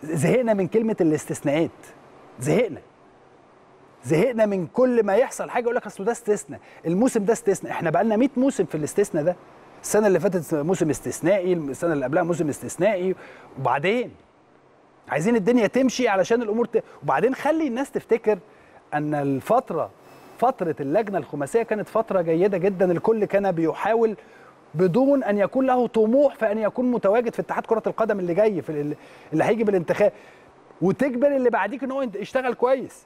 زهقنا من كلمه الاستثناءات زهقنا زهقنا من كل ما يحصل حاجه يقول لك اصل ده استثناء الموسم ده استثناء احنا بقى لنا 100 موسم في الاستثناء ده السنه اللي فاتت موسم استثنائي السنه اللي قبلها موسم استثنائي وبعدين عايزين الدنيا تمشي علشان الامور ت... وبعدين خلي الناس تفتكر ان الفتره فتره اللجنه الخماسيه كانت فتره جيده جدا الكل كان بيحاول بدون ان يكون له طموح في ان يكون متواجد في اتحاد كره القدم اللي جاي في ال- اللي هيجي بالانتخاب وتجبر اللي بعديك ان هو ينت- يشتغل كويس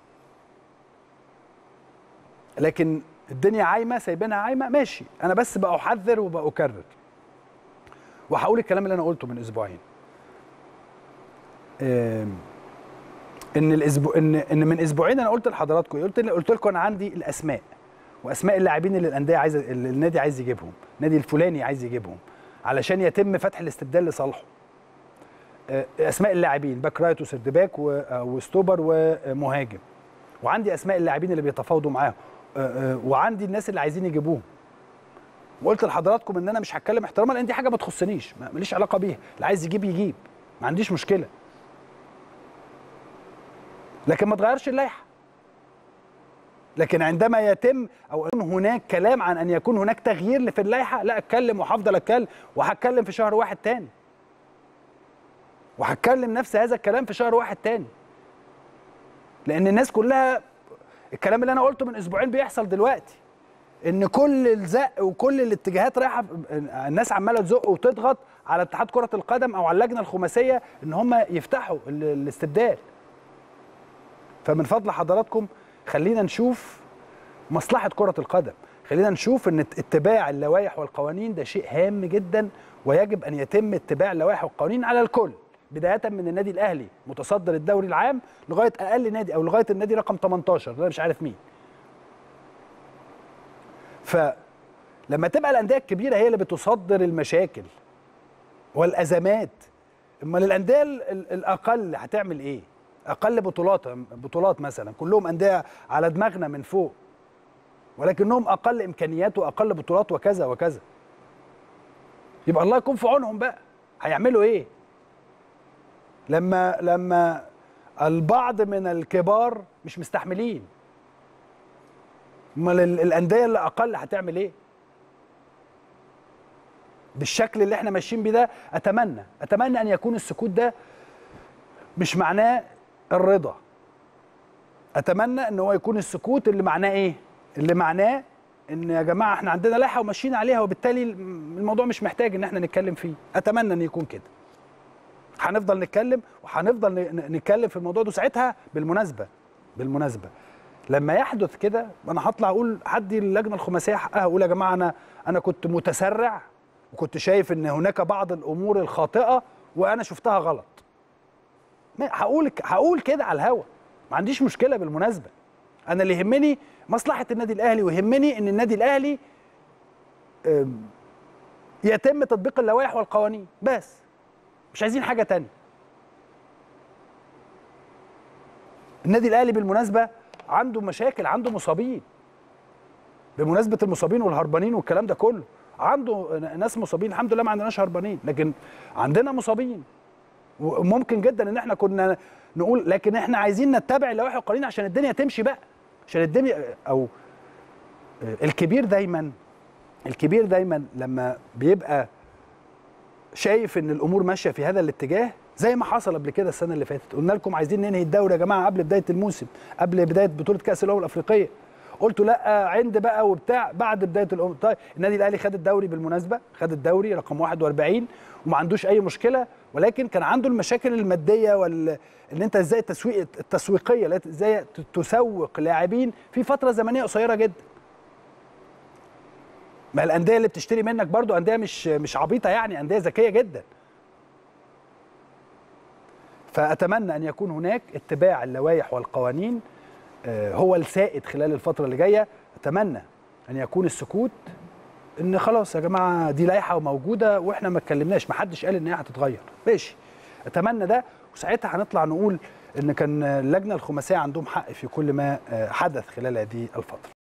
لكن الدنيا عايمه سايبينها عايمه ماشي انا بس بأحذر وبأكرر وهقول الكلام اللي انا قلته من اسبوعين آم، ان الاسبوع ان ان من اسبوعين انا قلت لحضراتكم قلت قلت لكم انا عندي الاسماء واسماء اللاعبين اللي الانديه عايزه اللي النادي عايز يجيبهم النادي الفلاني عايز يجيبهم علشان يتم فتح الاستبدال لصالحه آه، اسماء اللاعبين باك رايت وسيرد باك و- آه، وستوبر ومهاجم وعندي اسماء اللاعبين اللي بيتفاوضوا معاهم آه، آه، وعندي الناس اللي عايزين يجيبوهم وقلت لحضراتكم ان انا مش هتكلم احتراما لان دي حاجه ما تخصنيش ما- ماليش علاقه بيها اللي عايز يجيب يجيب ما عنديش مشكله لكن ما تغيرش اللائحه لكن عندما يتم او يكون هناك كلام عن ان يكون هناك تغيير في اللائحه لا اتكلم وهفضل اتكلم وهتكلم في شهر واحد تاني وهتكلم نفس هذا الكلام في شهر واحد تاني لان الناس كلها الكلام اللي انا قلته من اسبوعين بيحصل دلوقتي ان كل الزق وكل الاتجاهات رايحه الناس عماله تزق وتضغط على اتحاد كره القدم او على اللجنه الخماسيه ان هم يفتحوا ال- الاستبدال فمن فضل حضراتكم خلينا نشوف مصلحه كره القدم خلينا نشوف ان اتباع اللوائح والقوانين ده شيء هام جدا ويجب ان يتم اتباع اللوائح والقوانين على الكل بدايه من النادي الاهلي متصدر الدوري العام لغايه اقل نادي او لغايه النادي رقم 18 ده مش عارف مين فلما تبقى الانديه الكبيره هي اللي بتصدر المشاكل والازمات امال الانديه ال- ال- الاقل هتعمل ايه اقل بطولات بطولات مثلا كلهم انديه على دماغنا من فوق ولكنهم اقل امكانيات واقل بطولات وكذا وكذا يبقى الله يكون في عونهم بقى هيعملوا ايه لما لما البعض من الكبار مش مستحملين امال ال- الانديه اللي اقل هتعمل ايه بالشكل اللي احنا ماشيين بيه ده اتمنى اتمنى ان يكون السكوت ده مش معناه الرضا اتمنى ان هو يكون السكوت اللي معناه ايه اللي معناه ان يا جماعه احنا عندنا لائحه وماشيين عليها وبالتالي الموضوع مش محتاج ان احنا نتكلم فيه اتمنى ان يكون كده هنفضل نتكلم وهنفضل ن- ن- نتكلم في الموضوع ده ساعتها بالمناسبه بالمناسبه لما يحدث كده انا هطلع اقول هدي اللجنه الخماسيه حقها اقول يا جماعه انا انا كنت متسرع وكنت شايف ان هناك بعض الامور الخاطئه وانا شفتها غلط ما- هقول هقول كده على الهوا ما عنديش مشكله بالمناسبه انا اللي يهمني مصلحه النادي الاهلي ويهمني ان النادي الاهلي أم، يتم تطبيق اللوائح والقوانين بس مش عايزين حاجه تانية النادي الاهلي بالمناسبه عنده مشاكل عنده مصابين بمناسبه المصابين والهربانين والكلام ده كله عنده ناس مصابين الحمد لله ما عندناش هربانين لكن عندنا مصابين وممكن جدا ان احنا كنا نقول لكن احنا عايزين نتبع اللوائح والقوانين عشان الدنيا تمشي بقى عشان الدنيا او الكبير دايما الكبير دايما لما بيبقى شايف ان الامور ماشيه في هذا الاتجاه زي ما حصل قبل كده السنه اللي فاتت قلنا لكم عايزين ننهي الدوري يا جماعه قبل بدايه الموسم قبل بدايه بطوله كاس الامم الافريقيه قلتوا لا عند بقى وبتاع بعد بدايه الامم طيب النادي الاهلي خد الدوري بالمناسبه خد الدوري رقم 41 وما عندوش اي مشكله ولكن كان عنده المشاكل الماديه وال ان انت ازاي التسويق التسويقيه لا- ازاي تسوق لاعبين في فتره زمنيه قصيره جدا ما الانديه اللي بتشتري منك برضو انديه مش مش عبيطه يعني انديه ذكيه جدا فاتمنى ان يكون هناك اتباع اللوائح والقوانين آه، هو السائد خلال الفتره اللي جايه اتمنى ان يكون السكوت ان خلاص يا جماعه دي لائحه وموجوده واحنا ما اتكلمناش ما حدش قال ان هي هتتغير ماشي اتمنى ده وساعتها هنطلع نقول ان كان اللجنه الخماسيه عندهم حق في كل ما آه، حدث خلال هذه الفتره